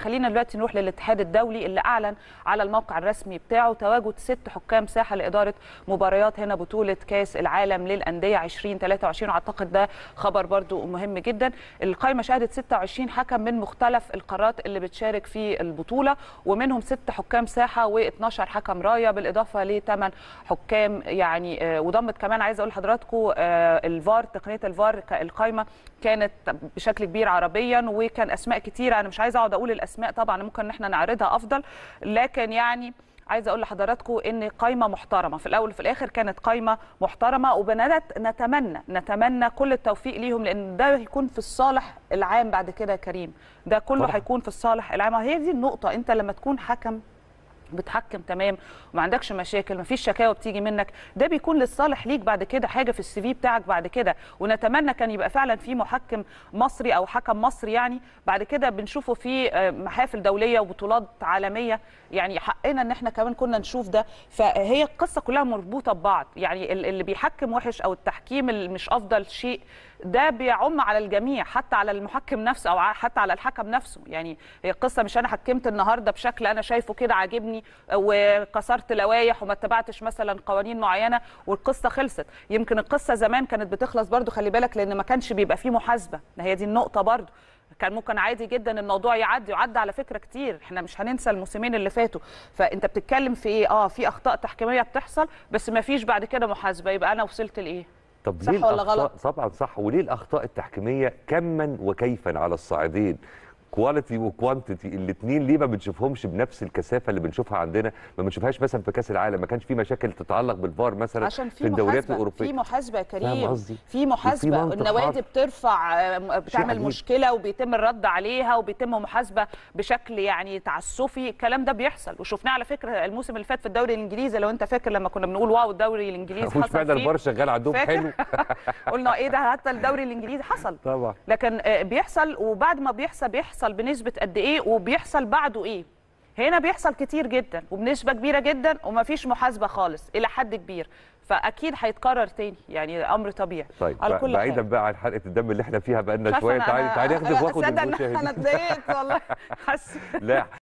خلينا دلوقتي نروح للاتحاد الدولي اللي اعلن على الموقع الرسمي بتاعه تواجد ست حكام ساحه لاداره مباريات هنا بطوله كاس العالم للانديه 2023 واعتقد ده خبر برضو مهم جدا القائمه شهدت 26 حكم من مختلف القارات اللي بتشارك في البطوله ومنهم ست حكام ساحه و12 حكم رايه بالاضافه لثمان حكام يعني آه، وضمت كمان عايزه اقول لحضراتكم آه، الفار تقنيه الفار ك- القائمه كانت بشكل كبير عربيا وكان اسماء كتيره انا مش عايزه اقعد اقول الاسماء طبعا ممكن ان احنا نعرضها افضل لكن يعني عايزه اقول لحضراتكم ان قائمه محترمه في الاول وفي الاخر كانت قائمه محترمه وبنات نتمنى نتمنى كل التوفيق ليهم لان ده هيكون في الصالح العام بعد كده يا كريم ده كله طبعاً. هيكون في الصالح العام هي دي النقطه انت لما تكون حكم بتحكم تمام وما عندكش مشاكل ما فيش شكاوى بتيجي منك ده بيكون للصالح ليك بعد كده حاجه في السي في بتاعك بعد كده ونتمنى كان يبقى فعلا في محكم مصري او حكم مصري يعني بعد كده بنشوفه في آه، محافل دوليه وبطولات عالميه يعني حقنا ان احنا كمان كنا نشوف ده فهي القصه كلها مربوطه ببعض يعني ال- اللي بيحكم وحش او التحكيم اللي مش افضل شيء ده بيعم على الجميع حتى على المحكم نفسه او ع- حتى على الحكم نفسه يعني هي القصه مش انا حكمت النهارده بشكل انا شايفه كده عاجبني وكسرت لوائح وما اتبعتش مثلا قوانين معينه والقصه خلصت يمكن القصه زمان كانت بتخلص برضو خلي بالك لان ما كانش بيبقى فيه محاسبه ما هي دي النقطه برضو كان ممكن عادي جدا الموضوع يعدي وعدى على فكره كتير احنا مش هننسى الموسمين اللي فاتوا فانت بتتكلم في ايه اه في اخطاء تحكيميه بتحصل بس ما فيش بعد كده محاسبه يبقى انا وصلت لايه طب صح ليه ولا الأخطاء غلط؟ طبعا صح وليه الاخطاء التحكيميه كما وكيفا على الصعيدين كواليتي وكوانتيتي الاثنين ليه ما بنشوفهمش بنفس الكثافه اللي بنشوفها عندنا ما بنشوفهاش مثلا في كاس العالم ما كانش في مشاكل تتعلق بالفار مثلا عشان في في الدوريات محاسبه الاوروبيه في محاسبه يا كريم قصدي؟ في محاسبه وفي منطق النوادي حاضر. بترفع آه، بتعمل عجيب. مشكله وبيتم الرد عليها وبيتم محاسبه بشكل يعني تعسفي الكلام ده بيحصل وشفناه على فكره الموسم اللي فات في الدوري الانجليزي لو انت فاكر لما كنا بنقول واو الدوري الانجليزي مش حصل معنى فيه الفار شغال عندهم فاكر؟ حلو قلنا ايه ده حتى الدوري الانجليزي حصل طبعا لكن آه، بيحصل وبعد ما بيحصل بيحصل بنسبه قد ايه وبيحصل بعده ايه هنا بيحصل كتير جدا وبنسبه كبيره جدا ومفيش محاسبه خالص الى حد كبير فاكيد هيتكرر تاني يعني امر طبيعي طيب على كل بعيدا حال. بقى عن حلقه الدم اللي احنا فيها بقى مش لنا عارفة شويه أنا- تعالي أنا- تعالي لا، ناخدك واخد تصدق إن المشاهدين انا اتضايقت والله حاسه لا